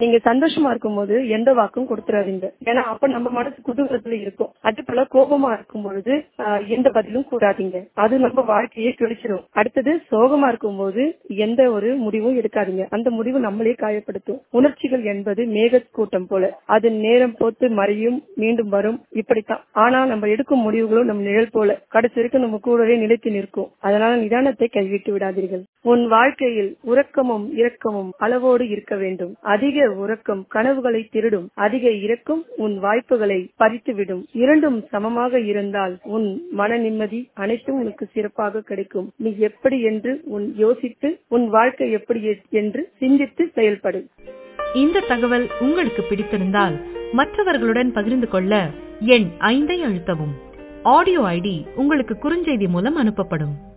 நீங்க சந்தோஷமா இருக்கும்போது எந்த வாக்கும் கொடுத்துறாதீங்க ஏன்னா அப்ப நம்ம மனசு குதூகலத்துல இருக்கும் அதே போல கோபமா இருக்கும் பொழுது ஆஹ், எந்த பதிலும் கூறாதீங்க அது நம்ம வாழ்க்கையை கிழிச்சிடும் அடுத்தது சோகமா இருக்கும்போது எந்த ஒரு முடிவும் எடுக்காதீங்க அந்த முடிவு நம்மளே காயப்படுத்தும் உணர்ச்சிகள் என்பது மேக கூட்டம் போல அது நேரம் போத்து மறையும் மீண்டும் வரும் இப்படித்தான் ஆனா நம்ம எடுக்கும் முடிவுகளும் நம்ம நிழல் போல கடைசி வரைக்கும் நம்ம கூடவே நிலைத்து நிற்கும் அதனால நிதானத்தை கைவிட்டு விடாதீர்கள் உன் வாழ்க்கையில் உறக்கமும் இரக்கமும் அளவோடு இருக்க வேண்டும் அதிக உறக்கம் கனவுகளை திருடும் அதிக இரக்கம் உன் வாய்ப்புகளை பறித்துவிடும் இரண்டும் சமமாக இருந்தால் உன் மன நிம்மதி அனைத்தும் உனக்கு சிறப்பாக கிடைக்கும் நீ எப்படி என்று உன் யோசித்து உன் வாழ்க்கை எப்படி என்று சிந்தித்து செயல்படு இந்த தகவல் உங்களுக்கு பிடித்திருந்தால் மற்றவர்களுடன் பகிர்ந்து கொள்ள எண் ஐந்தை அழுத்தவும் ஆடியோ ஐடி உங்களுக்கு குறுஞ்செய்தி மூலம் அனுப்பப்படும்